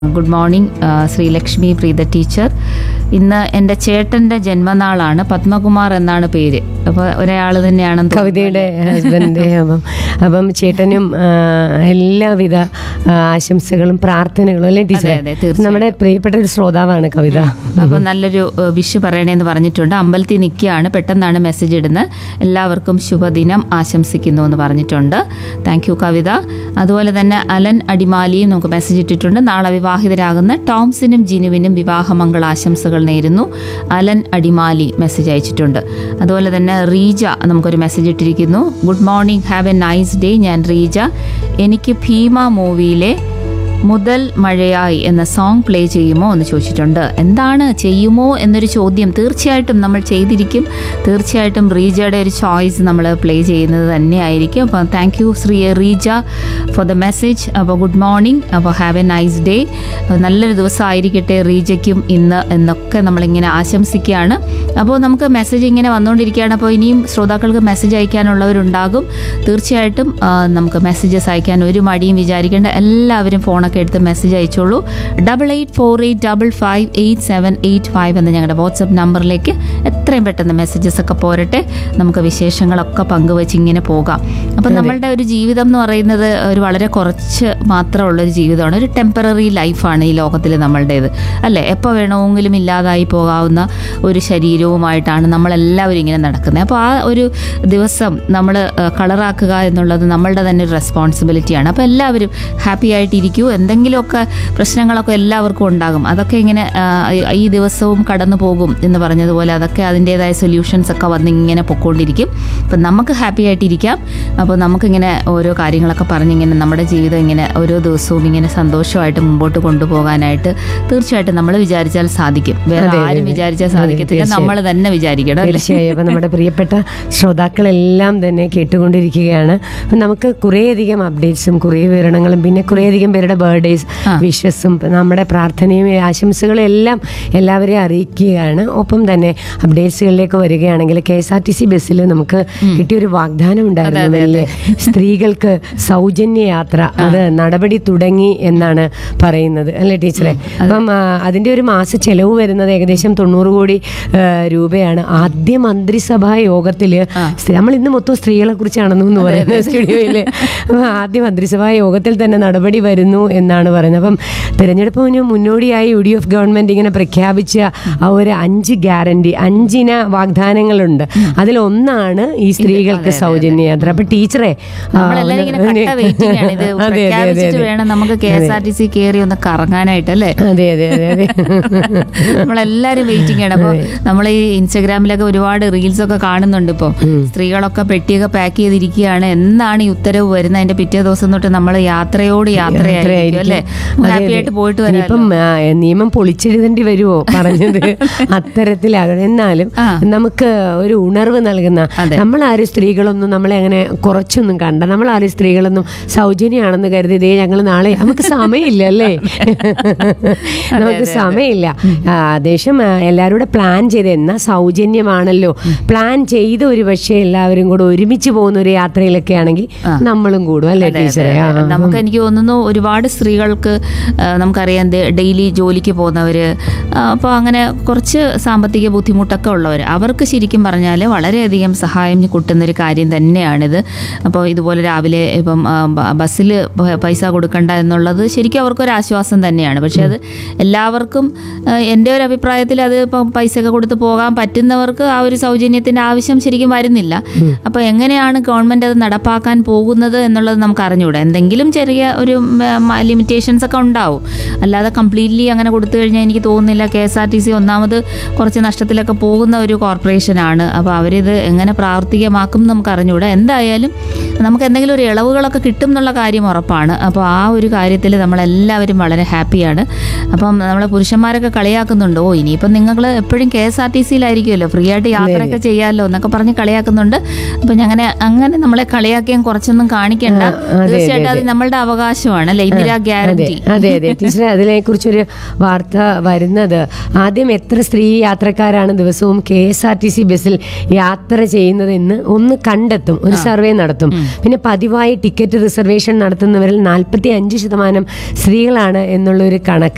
Good morning ആ, Sreelakshmi Preetha teacher ഇന്ന് എൻ്റെ ചേട്ടൻ്റെ ജന്മനാളാണ് പത്മകുമാർ എന്നാണ് പേര് അപ്പോൾ ഒരാൾ തന്നെയാണെന്ന് തോന്നുന്നു. കവിതയുടെ ഹസ്ബൻഡ് അപ്പം അപ്പം ചേട്ടനും ആ, എല്ലാവിധ ആ, ആശംസകളും പ്രാർത്ഥനകളും അല്ലേ ടീച്ചർ അതെ, അതെ, തീർച്ചയായും. നമ്മുടെ പ്രിയപ്പെട്ട ഒരു ശ്രോതാവാണ് കവിത അപ്പോൾ നല്ലൊരു ഏഹ്, വിഷ് പറയണേന്ന് പറഞ്ഞിട്ടുണ്ട് അമ്പലത്തിൽ നിൽക്കുകയാണ് പെട്ടെന്നാണ് മെസ്സേജ് ഇടുന്നത് എല്ലാവർക്കും ശുഭദിനം ആശംസിക്കുന്നു എന്ന് പറഞ്ഞിട്ടുണ്ട് താങ്ക് യു കവിത അതുപോലെ തന്നെ അലൻ അടിമാലിയും നമുക്ക് മെസ്സേജ് ഇട്ടിട്ടുണ്ട് നാളെ വിവാഹിതരാകുന്ന ടോംസിനും ജിനുവിനും വിവാഹമംഗള ആശംസകൾ നേരുന്നു അലൻ അടിമാലി മെസ്സേജ് അയച്ചിട്ടുണ്ട് അതുപോലെ തന്നെ റീജ നമുക്കൊരു മെസ്സേജ് ഇട്ടിരിക്കുന്നു good morning have a nice day ഞാൻ റീജ എനിക്ക് ഭീമ മൂവിയിലെ മുതൽ മഴയായി എന്ന സോങ് പ്ലേ ചെയ്യുമോ എന്ന് ചോദിച്ചിട്ടുണ്ട് എന്താണ് ചെയ്യുമോ എന്നൊരു ചോദ്യം തീർച്ചയായിട്ടും നമ്മൾ ചെയ്തിരിക്കും തീർച്ചയായിട്ടും റീജയുടെ ഒരു ചോയ്സ് നമ്മൾ പ്ലേ ചെയ്യുന്നത് തന്നെയായിരിക്കും അപ്പോൾ thank you Shri Reeja for the message അപ്പോൾ ഗുഡ് മോർണിംഗ് അപ്പോൾ ഹാവ് എ നൈസ് ഡേ നല്ലൊരു ദിവസമായിരിക്കട്ടെ റീജയ്ക്കും ഇന്ന് എന്നൊക്കെ നമ്മളിങ്ങനെ ആശംസിക്കുകയാണ് അപ്പോൾ നമുക്ക് മെസ്സേജ് ഇങ്ങനെ വന്നുകൊണ്ടിരിക്കുകയാണ് അപ്പോൾ ഇനിയും ശ്രോതാക്കൾക്ക് മെസ്സേജ് അയക്കാനുള്ളവരുണ്ടാകും തീർച്ചയായിട്ടും ആ, നമുക്ക് മെസ്സേജസ് അയക്കാൻ ഒരു മടിയും വിചാരിക്കേണ്ട എല്ലാവരും ഫോണൊക്കെ എടുത്ത് മെസ്സേജ് അയച്ചോളൂ double eight four eight double five eight seven eight five എന്ന ഞങ്ങളുടെ വാട്സപ്പ് നമ്പറിലേക്ക് എത്രയും പെട്ടെന്ന് മെസ്സേജസ് ഒക്കെ പോരട്ടെ നമുക്ക് വിശേഷങ്ങളൊക്കെ പങ്കുവെച്ച് ഇങ്ങനെ പോകാം അപ്പം നമ്മളുടെ ഒരു ജീവിതം എന്ന് പറയുന്നത് ഒരു വളരെ കുറച്ച് മാത്രമുള്ള ഒരു ജീവിതമാണ് ഒരു ടെമ്പററി ലൈഫാണ് ഈ ലോകത്തിൽ നമ്മളുടേത് അല്ലേ എപ്പോൾ വേണമെങ്കിലും ഇല്ലാതായി പോകാവുന്ന ഒരു ശരീരവുമായിട്ടാണ് നമ്മളെല്ലാവരും ഇങ്ങനെ നടക്കുന്നത് അപ്പോൾ ആ ഒരു ദിവസം നമ്മൾ കളറാക്കുക എന്നുള്ളത് നമ്മളുടെ തന്നെ ഒരു റെസ്പോൺസിബിലിറ്റിയാണ് അപ്പോൾ എല്ലാവരും ഹാപ്പി ആയിട്ടിരിക്കൂ എന്തെങ്കിലുമൊക്കെ പ്രശ്നങ്ങളൊക്കെ എല്ലാവർക്കും ഉണ്ടാകും അതൊക്കെ ഇങ്ങനെ ആ, ഈ ദിവസവും കടന്നു പോകും എന്ന് പറഞ്ഞതുപോലെ അതൊക്കെ അതിൻ്റെതായ സൊല്യൂഷൻസ് ഒക്കെ വന്ന് ഇങ്ങനെ പൊക്കോണ്ടിരിക്കും അപ്പം നമുക്ക് ഹാപ്പി ആയിട്ടിരിക്കാം അപ്പോൾ നമുക്കിങ്ങനെ ഓരോ കാര്യങ്ങളൊക്കെ പറഞ്ഞിങ്ങനെ നമ്മുടെ ജീവിതം ഇങ്ങനെ ഓരോ ദിവസവും ഇങ്ങനെ സന്തോഷമായിട്ട് മുമ്പോട്ട് കൊണ്ടുപോകാനായിട്ട് തീർച്ചയായിട്ടും നമ്മൾ വിചാരിച്ചാൽ സാധിക്കും വേറെ അതെ, അതെ, ആരും അതെ. വിചാരിച്ചാൽ അതെ, സാധിക്കത്തില്ല തീർച്ചയായും. നമ്മൾ തന്നെ വിചാരിക്കണം അല്ലേ? തീർച്ചയായും അപ്പം നമ്മുടെ പ്രിയപ്പെട്ട ശ്രോതാക്കളെല്ലാം തന്നെ കേട്ടുകൊണ്ടിരിക്കുകയാണ് അപ്പം നമുക്ക് കുറേയധികം അപ്ഡേറ്റ്സും കുറേ വിവരണങ്ങളും പിന്നെ കുറേയധികം പേരുടെ ബർത്ത്ഡേസ് ആ. വിഷസും നമ്മുടെ പ്രാർത്ഥനയും ആശംസകളും എല്ലാം എല്ലാവരെയും അറിയിക്കുകയാണ് ഒപ്പം തന്നെ അപ്ഡേറ്റ്സുകളിലേക്ക് വരികയാണെങ്കിൽ K S R T C ബസ്സിൽ നമുക്ക് കിട്ടിയൊരു വാഗ്ദാനം ഉണ്ടായിരുന്നു അതെ, അതെ, വലിയ സ്ത്രീകൾക്ക് സൗജന്യ യാത്ര അത് നടപടി തുടങ്ങി എന്നാണ് പറയുന്നത് അല്ലേ ടീച്ചറെ അപ്പം ആ, അതിന്റെ ഒരു മാസ ചെലവ് വരുന്നത് ഏകദേശം തൊണ്ണൂറ് കോടി ആ, രൂപയാണ് ആദ്യ മന്ത്രിസഭാ യോഗത്തിൽ നമ്മൾ ഇന്ന് മൊത്തം സ്ത്രീകളെ കുറിച്ചാണെന്ന് പറയുന്നത് സ്റ്റുഡിയോയില് അപ്പം ആദ്യ മന്ത്രിസഭാ യോഗത്തിൽ തന്നെ നടപടി വരുന്നു എന്നാണ് പറയുന്നത് അപ്പം തിരഞ്ഞെടുപ്പിന് മുന്നോടിയായി യു ഡി എഫ് ഗവൺമെന്റ് ഇങ്ങനെ പ്രഖ്യാപിച്ച ആ ഒരു അഞ്ച് ഗ്യാരണ്ടി അഞ്ചിന വാഗ്ദാനങ്ങളുണ്ട് അതിലൊന്നാണ് ഈ സ്ത്രീകൾക്ക് സൗജന്യ യാത്ര അപ്പൊ ടീച്ചറെ ആ, നമ്മളെല്ലാരും ഇങ്ങനെ ഒന്ന് കട്ട വെയിറ്റിംഗ് ആണ് ഇത് അതെ, അതെ, അതെ, പ്രഖ്യാപിച്ചിട്ട് അതെ. വേണം നമുക്ക് K S R T C കയറി ഒന്ന് കറങ്ങാനായിട്ട് അല്ലേ അതെ അതെ അതെ അതെ നമ്മളെല്ലാരും വെയിറ്റിംഗ് ആണ് അപ്പോൾ നമ്മൾ ഈ ഇൻസ്റ്റഗ്രാമിലൊക്കെ ഒരുപാട് റീൽസ് ഒക്കെ കാണുന്നുണ്ട് ഇപ്പോൾ സ്ത്രീകളൊക്കെ പെട്ടിയൊക്കെ പാക്ക് ചെയ്തിരിക്കുകയാണ് എന്നാണ് ഈ ഉത്തരവ് വരുന്നത് അതിന്റെ പിറ്റേ ദിവസം തൊട്ട് നമ്മൾ യാത്രയോട് യാത്രയായിരിക്കും അല്ലേ ഹാപ്പി ആയിട്ട് പോയിട്ട് വരാം ഇപ്പം നിയമം പൊളിച്ചെഴുതേണ്ടി വരുമോ പറഞ്ഞത് അത്തരത്തിലാകണം എന്നാലും ആ. നമുക്ക് ഒരു ഉണർവ് നൽകുന്ന അതെ. നമ്മളാരും സ്ത്രീകളൊന്നും നമ്മളെ അങ്ങനെ കുറച്ചൊന്നും കണ്ട നമ്മളാരും സ്ത്രീകളൊന്നും സൗജന്യമാണെന്ന് കരുതി ഇതേ ഞങ്ങൾ നാളെ നമുക്ക് സമയമില്ല അല്ലേ നമുക്ക് സമയമില്ല ആ, ദേശം ആ, എല്ലാവരും കൂടെ പ്ലാൻ ചെയ്ത് എന്നാ സൗജന്യമാണല്ലോ പ്ലാൻ ചെയ്ത് ഒരു പക്ഷേ എല്ലാവരും കൂടെ ഒരുമിച്ച് പോകുന്ന ഒരു യാത്രയിലൊക്കെ ആണെങ്കിൽ നമ്മളും കൂടും അല്ലേ ടീച്ചറെ ആ, ആ. നമുക്ക് എനിക്ക് തോന്നുന്നു ഒരുപാട് സ്ത്രീകൾക്ക് ആ, നമുക്കറിയാം ഡെയിലി ജോലിക്ക് പോകുന്നവര് അപ്പോൾ അങ്ങനെ കുറച്ച് സാമ്പത്തിക ബുദ്ധിമുട്ടൊക്കെ ഉള്ളവർ അവർക്ക് ശരിക്കും പറഞ്ഞാൽ വളരെയധികം സഹായം കിട്ടുന്ന ഒരു കാര്യം തന്നെയാണിത് അപ്പോൾ ഇതുപോലെ രാവിലെ ഇപ്പം ബസ്സിൽ പൈസ കൊടുക്കണ്ട എന്നുള്ളത് ശരിക്കും അവർക്കൊരു ആശ്വാസം തന്നെയാണ് പക്ഷേ അത് എല്ലാവർക്കും ആ, എൻ്റെ ഒരു അഭിപ്രായത്തിൽ അത് ഇപ്പം പൈസയൊക്കെ കൊടുത്ത് പോകാൻ പറ്റുന്നവർക്ക് ആ ഒരു സൗജന്യത്തിൻ്റെ ആവശ്യം ശരിക്കും വരുന്നില്ല അപ്പോൾ എങ്ങനെയാണ് ഗവൺമെൻറ് അത് നടപ്പാക്കാൻ പോകുന്നത് എന്നുള്ളത് നമുക്ക് അറിഞ്ഞുകൂടാ എന്തെങ്കിലും ചെറിയ ഒരു ലിമിറ്റേഷൻസ് ഒക്കെ ഉണ്ടാവും അല്ലാതെ കംപ്ലീറ്റ്ലി അങ്ങനെ കൊടുത്തു കഴിഞ്ഞാൽ എനിക്ക് തോന്നുന്നില്ല K S R T C ഒന്നാമത് കുറച്ച് നഷ്ടത്തിലൊക്കെ പോകുന്ന ഒരു കോർപ്പറേഷനാണ് അപ്പോൾ അവരിത് എങ്ങനെ പ്രാവർത്തികമാക്കും എന്ന് നമുക്ക് അറിഞ്ഞുകൂടാ എന്തായാലും നമുക്ക് എന്തെങ്കിലും ഒരു ഇളവുകളൊക്കെ കിട്ടും എന്നുള്ള കാര്യം ഉറപ്പാണ് അപ്പോൾ ആ ഒരു കാര്യത്തിൽ നമ്മളെല്ലാവരും വളരെ ഹാപ്പിയാണ് അപ്പം നമ്മളെ പുരുഷന്മാരൊക്കെ കളിയാക്കുന്നുണ്ട് ഓ ഇനിയിപ്പം നിങ്ങൾ എപ്പോഴും കെ എസ് ആർ ടി സിയിലായിരിക്കുമല്ലോ ഫ്രീ ആയിട്ട് യാത്രയൊക്കെ ചെയ്യാമല്ലോ എന്നൊക്കെ പറഞ്ഞ് കളിയാക്കുന്നുണ്ട് അപ്പം അങ്ങനെ അങ്ങനെ നമ്മളെ കളിയാക്കിയും കുറച്ചൊന്നും കാണിക്കണ്ട തീർച്ചയായിട്ടും അത് നമ്മളുടെ അവകാശമാണ് അല്ലെ ഇന്ദിരാ അതെ ഗ്യാരണ്ടി അതെ അതെ ടീച്ചറെ അതിനെ കുറിച്ചൊരു വാർത്ത വരുന്നത് ആദ്യം എത്ര സ്ത്രീ യാത്രക്കാരാണ് ദിവസവും K S R T C ബസ്സിൽ യാത്ര ചെയ്യുന്നതെന്ന് ഒന്ന് കണ്ടെത്തും ഒരു സർവേ നടത്തും പിന്നെ പതിവായി ടിക്കറ്റ് റിസർവേഷൻ നടത്തുന്നവരിൽ നാൽപ്പത്തി അഞ്ച് ശതമാനം സ്ത്രീകളാണ് എന്നുള്ള ഒരു കണക്ക്